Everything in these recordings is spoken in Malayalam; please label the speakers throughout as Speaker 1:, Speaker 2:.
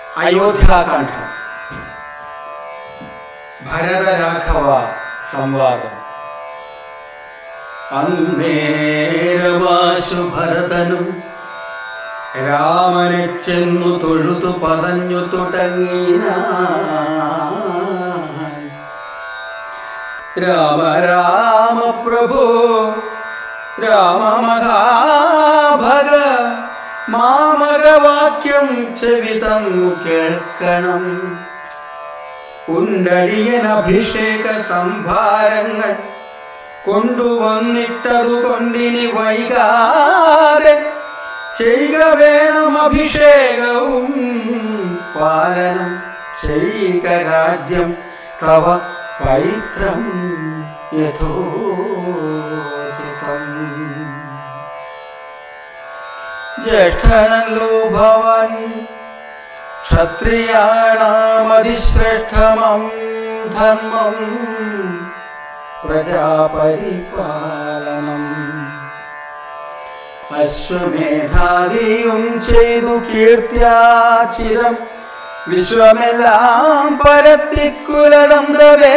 Speaker 1: അയോധ്യാകാന്ഡം ഭരതരാഘവ സംവാദം
Speaker 2: അന്നേരമാശു ഭരതനും രാമനെ ചെന്നു തൊഴുതു പറഞ്ഞു തുടങ്ങിന രാമ രാമ പ്രഭു രാമ മഹാഭഗ മാമകവാക്യം ചെവിതം കേൾക്കണം ഉണ്ടടിയൻ അഭിഷേക സംഭാരങ്ങൾ കൊണ്ടുവന്നിട്ടതു കൊണ്ടിനി വൈകാതെ ചെയ്യുക വേണം അഭിഷേകവും പാലനം ചെയ്യുക രാജ്യം തവ പൈത്രം യഥോചിതം ജ്യേഷ്ഠനല്ലോ ഭവൻ ക്ഷത്രിയാണാമതിശ്രേഷ്ഠമം ധർമ്മം പ്രജാപരിപാലനം അശ്വമേധാദിയും ചെയ്തു കീർത്തിയാചിരം വിശ്വമെല്ലാം പരത്തിക്കുലതന്ത്രവേ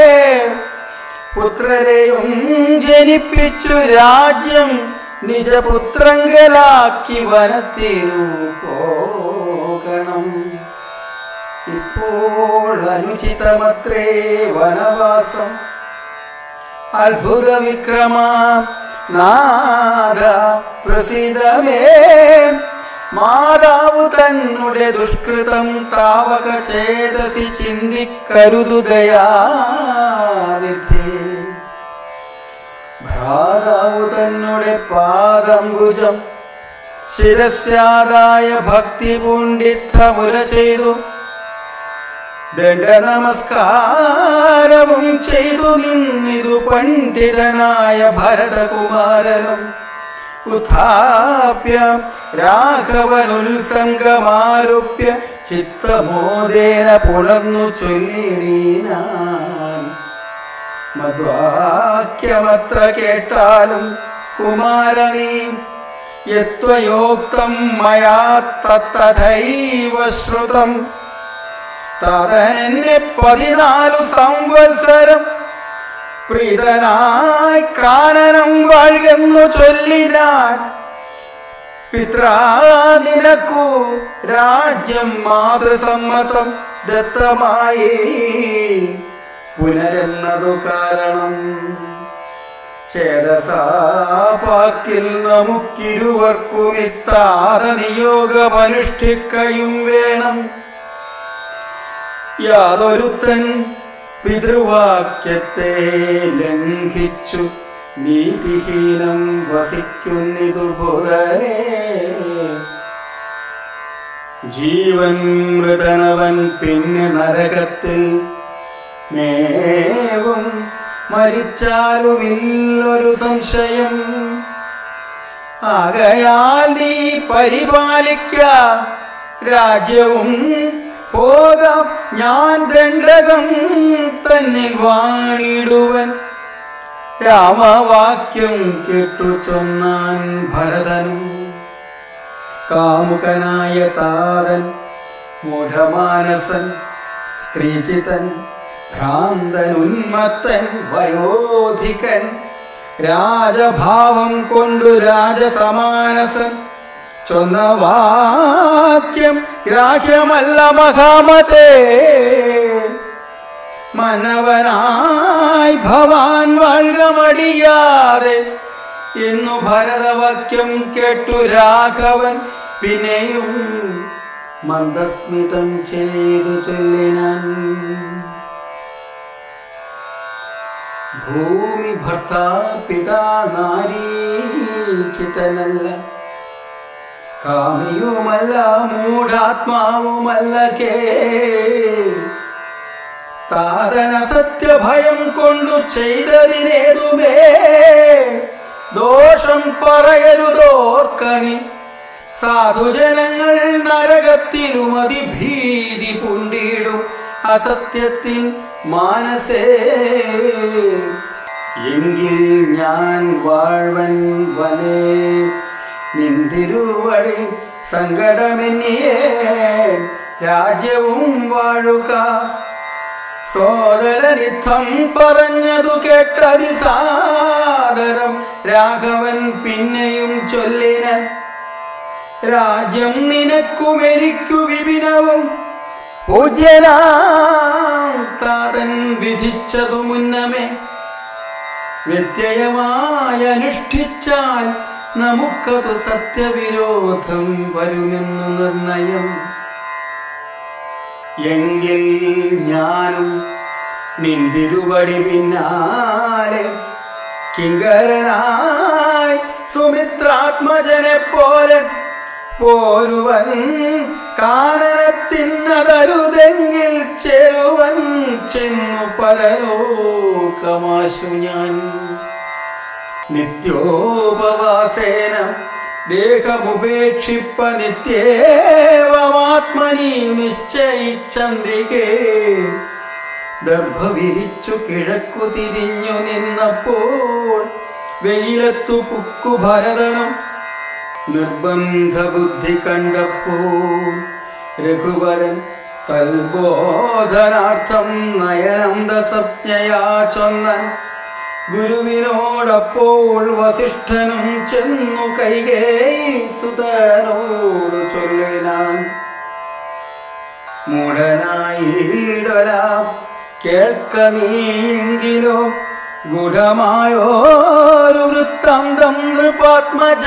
Speaker 2: പുത്രരെയും ജനിപ്പിച്ചു രാജ്യം നിജപുത്രങ്കലാക്കി വനത്തിനു പോകണം ഇപ്പോൾ അനുചിതമത്രേ വനവാസം അത്ഭുത വിക്രമ നാദ പ്രസിദ്ധമേ മാതാവ് തന്നെ ദുഷ്കൃതം താവക ചേതസി ചിന്തിക്കരുതുദയാനിധി ഭ്രാതാവ് തന്നെ പാദംബുജം ശിരസ്യാദായ ഭക്തി പൂണ്ടിത്തമുര ചെയ്തു ദണ്ഡ നമസ്കാരവും ചെയ്തു നിന്നിതു പണ്ഡിതനായ ഭരതകുമാരനും ഉത്ഥാപ്യ രാഘവനുത്സംഗമാരുപ്യ ചിത്തമോദേന പുണർന്നു ചൊല്ലിടീനാൻ മദ്വാക്യമത്ര കേട്ടാലും കുമാരനീ യത്വയോക്തം മയാ തത്തഥൈവ ശ്രുതം തതനെന്നെ പതിനാലു സംവത്സരം പ്രീതനായി കാനനം വാഴുന്നു ചൊല്ലിനാൻ പിത്രാ നിനക്കു രാജ്യം മാതൃസമ്മതം ദത്തമായി പുനരെന്നതു കാരണം ചേതസാപാക്കിൽ നമുക്കിരുവർക്കും ഇത്താത നിയോഗമനുഷ്ഠിക്കയും വേണം യാതൊരുത്തൻ പിതൃവാക്യത്തെ ലംഘിച്ചു നീതിഹീനം വസിക്കുന്നിതു ബുധരേ ജീവൻ മൃതനവൻ പിന്നെ നരകത്തിൽ മേവും മരിച്ചാലുമില്ലൊരു സംശയം ആകയാൽ നീ പരിപാലിക്ക രാജ്യവും പോകാം ഞാൻ ദണ്ഡകം തന്നിൽ വാണിടുവൻ രാമവാക്യം കേട്ടു ചൊന്നാൻ ഭരതനും കാമുകനായ താതൻ മൂഢമാനസൻ സ്ത്രീചിതൻ ഭ്രാന്തൻ ഉന്മത്തൻ വയോധികൻ രാജഭാവം കൊണ്ടു രാജസമാനസൻ ചൊന്ന വാക്യം ഗ്രാഹ്യമല്ല മഹാമതേ മനവനായി ഭവാൻ വഴമടിയാതെ എന്നു ഭരതവാക്യം കേട്ടു രാഘവൻ പിന്നെയും മന്ദസ്മിതം ചെയ്തു ചൊല്ലിനാൻ ഭൂമി ഭർത്താ പിതാ നാരീചിതനല്ല കാമിയുമല്ല മൂഢാത്മാവുമല്ല കേ താരന സത്യഭയം കൊണ്ടു ചെയ്തതിനേതുമേ ദോഷം പറയരുതോർക്കനി സാധുജനങ്ങൾ നരകത്തിലും അതിഭീതി പുണ്ടിടും അസത്യത്തിൻ മാനസേ എങ്കിൽ ഞാൻ വാഴ്വൻ വനേ നിന്തിരുവഴി സങ്കടമെന്നിയേ
Speaker 1: രാജ്യവും വാഴുക സോദരനിത്വം പറഞ്ഞതു കേട്ടതി സാദരം രാഘവൻ പിന്നെയും ചൊല്ലിന രാജ്യം നിനക്കുമെനിക്കു വിപിനവും പൂജ്യനാം താതൻ വിധിച്ചതു മുന്നമേ വ്യത്യയമായി അനുഷ്ഠിച്ചാൽ നമുക്കതു സത്യവിരോധം വരുമെന്നു നിർണയം എങ്കിൽ ഞാനും നിന്തിരുവടി പിന്നാലെ കിങ്കരനായി സുമിത്രാത്മജനെ പോലെ പോരുവൻ കാനനത്തിന്നതരുതെങ്കിൽ ചേരുവൻ ചെന്നു പരലോകമാശു ഞാൻ നിത്യോപവാസേന ദേഹമുപേക്ഷിപ്പ നിത്യേവമാത്മനി നിശ്ചയിച്ചന്തികേ ദർഭ വിരിച്ചു കിഴക്കു തിരിഞ്ഞു നിന്നപ്പോൾ വെയിലത്തു പുക്കു ഭരതനും നിർബന്ധ ബുദ്ധി കണ്ടപ്പോൾ രഘുവരൻ തൽബോധനാർത്ഥം നയനന്ദ സജ്ഞയാ ചൊന്നൻ ഗുരുവിനോടപ്പോൾ വസിഷ്ഠനും ചെന്നു കൈകേയി സുതനോട് ചൊല്ലിനാൻ മൂടനായിടലാം കേൾക്ക നീയെങ്കിലോ ഗുഢമായോരു വൃത്താന്തം നൃപാത്മജ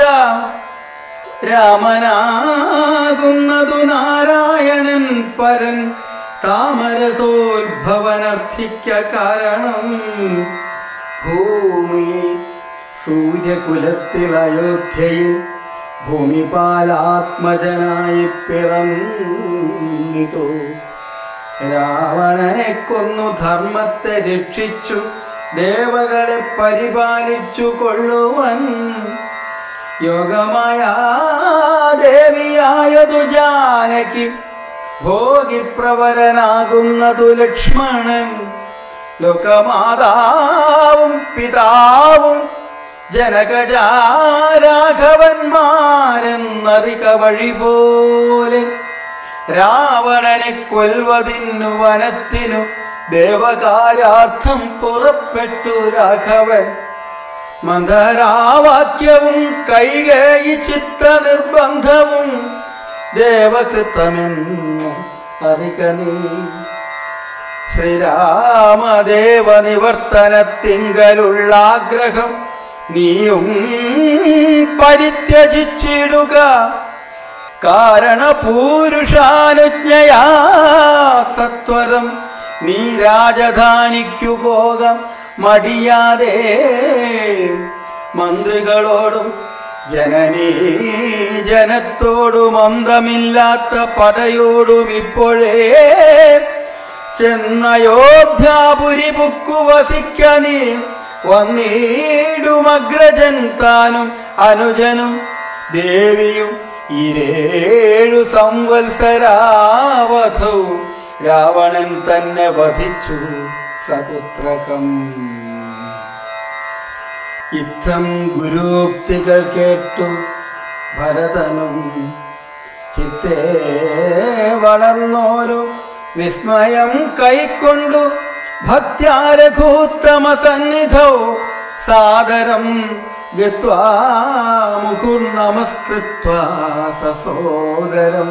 Speaker 1: രാമനാകുന്നതു നാരായണൻ പരൻ താമരസോത്ഭവനർത്ഥിക്ക കാരണം ഭൂമിയിൽ സൂര്യകുലത്തിൽ അയോധ്യയിൽ ഭൂമിപാലാത്മജനായി പിറന്നിതു രാവണനെ കൊന്നു ധർമ്മത്തെ രക്ഷിച്ചു ദേവകളെ പരിപാലിച്ചു കൊള്ളുവൻ യോഗമായ ദേവിയായതു ജാനകി ഭോഗിപ്രവരനാകുന്നതു ലക്ഷ്മണൻ ലോകമാതാവും പിതാവും ജനകജാരാഘവന്മാരെന്നറിക വഴി പോലെ രാവണനെ കൊൽവതിന്നു വനത്തിനു ദേവകാരാർത്ഥം പുറപ്പെട്ടു രാഘവൻ മന്ദരാവാക്യവും കൈകേയി ചിത്ത നിർബന്ധവും ദേവകൃത്തമെന്ന് അറിക നീ ശ്രീരാമദേവ നിവർത്തനത്തിങ്കലുള്ള ആഗ്രഹം നീയും പരിത്യജിച്ചിടുക കാരണപൂരുഷാനുജ്ഞയാ സത്വരം നീ രാജധാനിക്കു പോകാം മടിയാതെ മന്ത്രികളോടും ജനനീ ജനത്തോടും അന്തമില്ലാത്ത പടയോടും ഇപ്പോഴേ ചെന്നയോധ്യാപുരി പുക്കു വസിക്ക നീ വന്നീടുമഗ്രജൻ താനും അനുജനും ദേവിയും ഇരേഴു സംവത്സരാവധവും രാവണൻ തന്നെ വധിച്ചു സപുത്രകം യുദ്ധം ഗുരുക്തികൾ കേട്ടു ഭരതനും ചിത്തേ വളർന്നോരു വിസ്മയം കൈക്കൊണ്ടു ഭക്ത്യാരഘൂത്തമ സന്നിധോ സാദരം ഗത്വാ മുഹുർനമസ്കൃത്വാ സസോദരം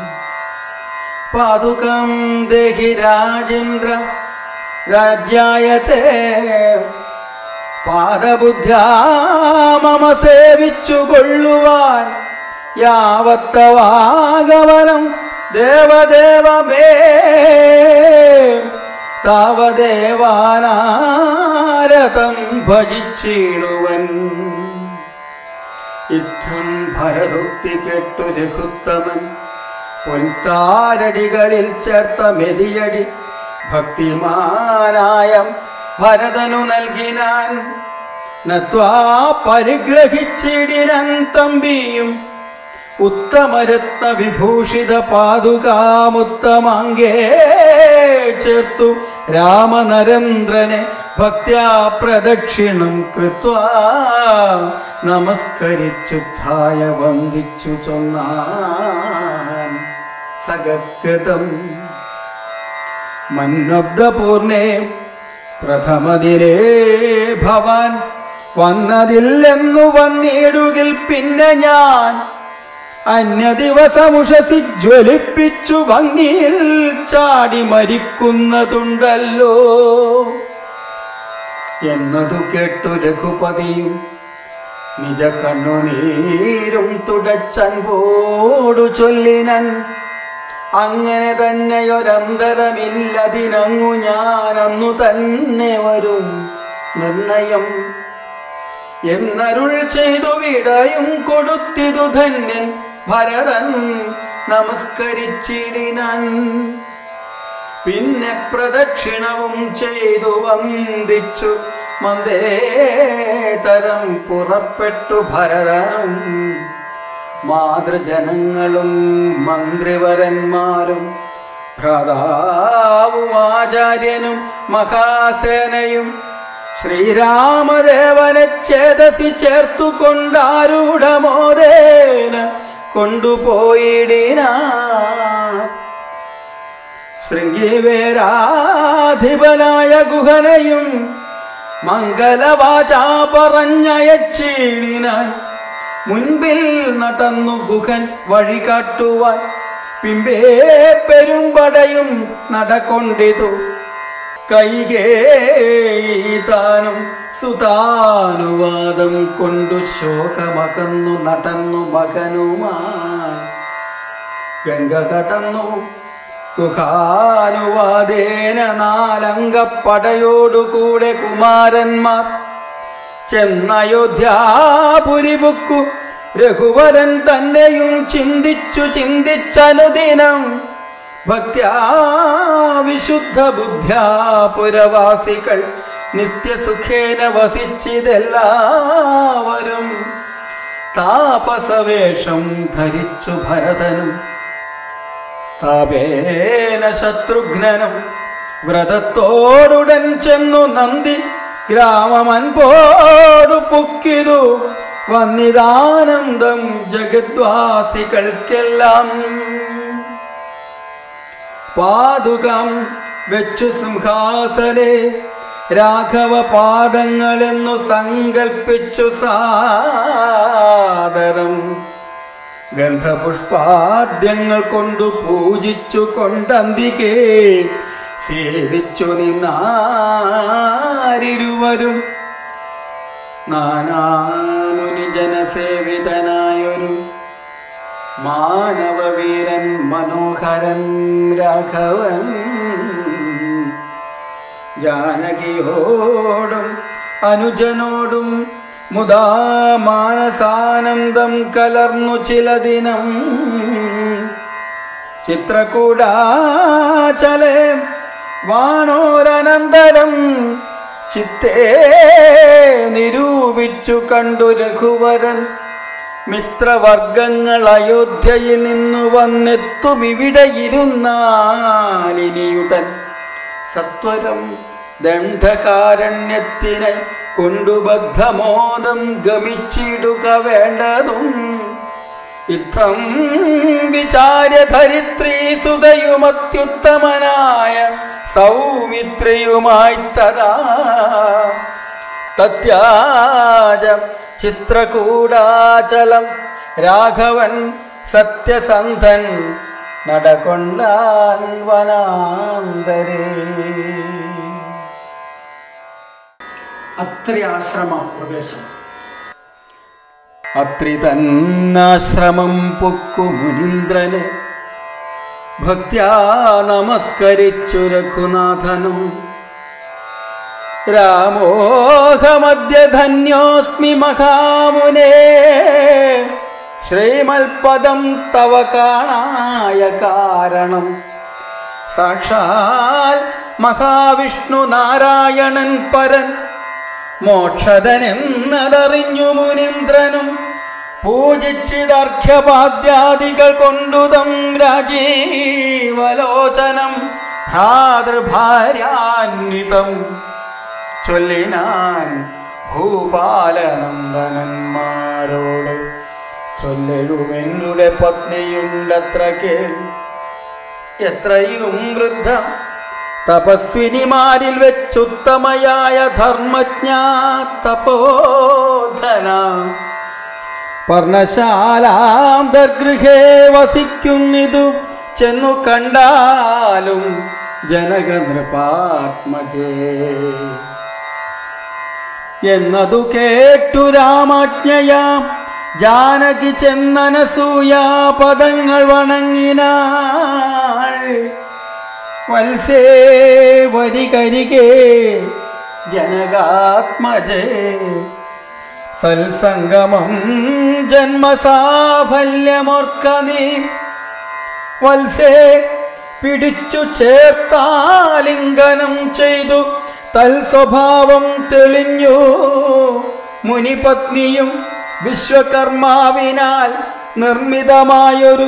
Speaker 1: പാതുകം ദേഹി രാജേന്ദ്ര രാജ്യായത്തെ പാദബുദ്ധ്യാ മമ സേവിച്ചു കൊള്ളുവാൻ യാവത്തവാഗമനം ദേവദേവമേ താവദേവാനാരതം ഭജിച്ചിടുവൻ യുദ്ധം ഭരതുക്തി കെട്ടു രഘുത്തമൻ പൊൻതാരടികളിൽ ചേർത്ത മെതിയടി ഭക്തിമാനായ ഭരതനു നൽകിനാൻ നത്വാ പരിഗ്രഹിച്ചിടിനൻ തമ്പിയും ഉത്തമരത്ന വിഭൂഷിത പാതുകാമുത്തമാങ്കേ ചേർത്തു രാമനരേന്ദ്രനെ ഭക്ത്യാ പ്രദക്ഷിണം കൃത്വാ നമസ്കരിച്ചുദ്ധായ വന്ദിച്ചു ചൊന്നാൻ സഗത്കൃതം മന്നബ്ദപൂർണേ പ്രഥമദിലേ ഭവാൻ വന്നതില്ലെന്നു വന്നിടുകിൽ പിന്നെ ഞാൻ അന്യദിവസമുഷസി ജ്വലിപ്പിച്ചു ഭംഗിയിൽ ചാടി മരിക്കുന്നതുണ്ടല്ലോ എന്നതു കേട്ടു രഘുപതിയും നിജ കണ്ണുനീരും തുടച്ചൻപോടു ചൊല്ലിനൻ അങ്ങനെ തന്നെയൊരന്തരമില്ലതിനങ്ങു ഞാൻ അന്നു തന്നെ വരും നിർണയം എന്നരുൾ ചെയ്തു വിടയും കൊടുത്തിതു ധന്യൻ ഭരതൻ നമസ്കരിച്ചിടിനാൻ പിന്നെ പ്രദക്ഷിണവും ചെയ്തു വന്ദിച്ചു മന്ദേതരം പുറപ്പെട്ടു ഭരതനും മാതൃജനങ്ങളും മന്ത്രിവരന്മാരും ഭ്രാതാവും ആചാര്യനും മഹാസേനയും ശ്രീരാമദേവനെ ചേതസി ചേർത്തു കൊണ്ടാരൂഢമോദേന കൊണ്ടുപോയിടിനാ ശൃംഗിവേരാധിപനായ ഗുഹനയും മംഗലവാചാ പറഞ്ഞയച്ചീടിനാൻ മുൻപിൽ നടന്നു ഗുഹൻ വഴി കാട്ടുവാൻ പിമ്പേ പെരുമ്പടയും നടക്കൊണ്ടിതു കൈകേതാനും സുതാനുവാദം കൊണ്ടു ശോകമകന്നു നടന്നു മകനുമായി ഗംഗ കടന്നു ഗുഹാനുവാദേന നാലംഗപ്പടയോടുകൂടെ കുമാരന്മാർ ചെന്നയോധ്യാപുരിബുക്കു രഘുവരൻ തന്നെയും ചിന്തിച്ചു ചിന്തിച്ചനുദിനം ഭക്ത്യാ വിശുദ്ധ ബുദ്ധ്യാ പുരവാസികൾ നിത്യസുഖേന വസിച്ചിതെല്ലാവരും താപസവേഷം ധരിച്ചു ഭരതനും താപേന ശത്രുഘ്നനും വ്രതത്തോടുടൻ ചെന്നു നന്ദി ഗ്രാമമൻപോടു പൊക്കിതു വന്നിതാനന്ദം ജഗദ്വാസികൾക്കെല്ലാം പാതുകം വെച്ചു സിംഹാസനെ രാഘവ പാദങ്ങളെന്നു സങ്കൽപ്പിച്ചു സാദരം ഗന്ധപുഷ്പാദ്യങ്ങൾ കൊണ്ടു പൂജിച്ചു കൊണ്ടന്തികേ സേവിച്ചു നിന്നാരിരുവരും നാനാമുനി ജനസേവിതനായൊരു മാനവവീരൻ മനോഹരൻ രാഘവൻ ജാനകിയോടും അനുജനോടും മുദാ മാനസാനന്ദം കലർന്നു ചില ദിനം ചിത്രകൂടാചലേ വാണോരനന്തരം ചിത്തേ നിരൂപിച്ചു കണ്ടു രഘുവരൻ മിത്രവർഗങ്ങൾ അയോധ്യയിൽ നിന്നു വന്നെത്തും ഇവിടെ ഇരുന്നാലിനിയുടൻ സത്വരം ദണ്ഡകാരണ്യത്തിനെ കൊണ്ടുബദ്ധമോദം ഗമിച്ചിടുക വേണ്ടതും യുദ്ധം വിചാര്യ ധരിത്രീ സുതയുമത്യുത്തമനായ സൗമിത്രിയുമായി തഥാ തത്യാജ ചിത്രകൂടാചലം രാഘവൻ സത്യസന്ധൻ നടകൊണ്ടാൻ വനാന്തരേ
Speaker 3: അത്രി ആശ്രമ പ്രവേശം
Speaker 1: അത്രി തന്നാശ്രമം പൊക്കു മുനീന്ദ്രനെ ഭക്ത്യാ നമസ്കരിച്ചു രഘുനാഥനും രാമോഹമദ്യ ധന്യോസ്മി മഹാമുനേ ശ്രീമൽപദം തവ കാണായ കാരണം സാക്ഷാൽ മഹാവിഷ്ണു നാരായണൻ പരൻ മോക്ഷതനെന്നതറിഞ്ഞു മുനീന്ദ്രനും പൂജിച്ചിതർഘ്യപാദ്യാദികൾ കൊണ്ടുതം രാജീവലോചനം ഭ്രാതൃഭാര്യാന്വിതം ചൊല്ലിനാൻ ഭൂപാലനന്ദനന്മാരോട് ചൊല്ലഴുമെന്നുടെ പത്നിയുണ്ടത്ര കേൾ എത്രയും വൃദ്ധ തപസ്വിനിമാരിൽ വെച്ചുത്തമയായ ധർമ്മജ്ഞ തപോധന പർണശാലാന്തർഗൃഹേ വസിക്കുന്നിതു ചെന്നു കണ്ടാലും ജനക നൃപാത്മജേ എന്നതു കേട്ടു രാമാജ്ഞയാം ജാനകി ചെന്നനസൂയാ പദങ്ങൾ വണങ്ങിനാൾ വത്സേ വരികരികേ ജനകാത്മജേ സൽസംഗമം ജന്മസാഫല്യമോർക്ക നീ വത്സേ പിടിച്ചു ചേർത്താലിംഗനം ചെയ്തു തൽസ്വഭാവം തെളിഞ്ഞു മുനിപത്നിയും വിശ്വകർമാവിനാൽ നിർമ്മിതമായൊരു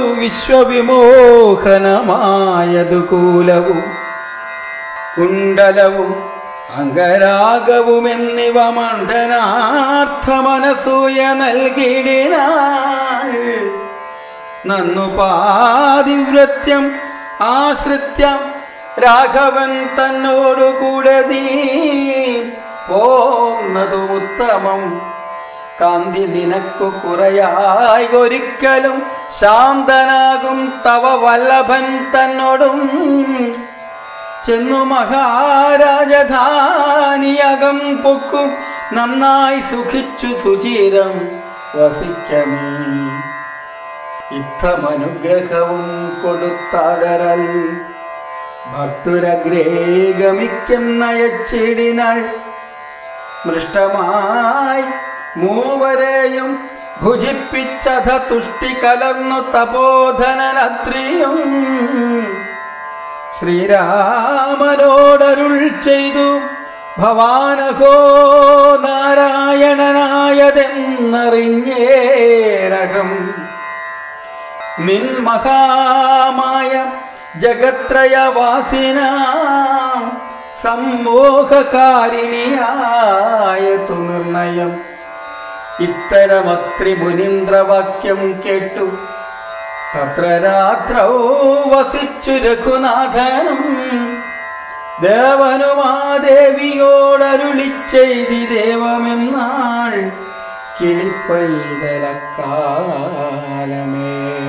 Speaker 1: വിശ്വവിമോഹനമായതു കൂലവും കുണ്ടലവും അംഗരാഗവും എന്നിവ മണ്ഡനാർത്ഥമനസൂയ നൽകിടിനാൾ നന്നു പാതിവ്രത്യം ആശ്രിത്യ രാഘവൻ തന്നോടു കൂടെ നീ പോന്നതും ഉത്തമം കാന്തി നിനക്കു കുറയായി ഒരിക്കലും ശാന്തനാകും തവ വല്ലഭൻ തന്നോടും ചെന്നു മഹാരാജധാനിയകം പൊക്കും നന്നായി സുഖിച്ചു സുചീരം വസിക്കനീ യുദ്ധമനുഗ്രഹവും കൊടുത്താതരൽ ഭർത്തുരഗ്രേ ഗമിക്കും നയച്ചിടിനാൾ മൃഷ്ടമായി മൂവരെയും ഭുജിപ്പിച്ചധ തുഷ്ടി കലർന്നു തപോധനനത്രിയും ശ്രീരാമനോടരുൾ ചെയ്തു ഭവാനഹോ നാരായണനായതെന്നറിഞ്ഞേരകം നിൻ മഹാമായ ജഗത്രയവാസിന സമ്മോഹകാരിണിയായതു നിർണയം ഇത്തരമത്രി മുനീന്ദ്രവാക്യം കേട്ടു തത്ര രാത്രൗ വസിച്ചു രഘുനാഥനും ദേവനുമാദേവിയോടരുളി ചെയ്തി ദേവമെന്നാൾ കിളിപ്പൈതലക്കാലമേ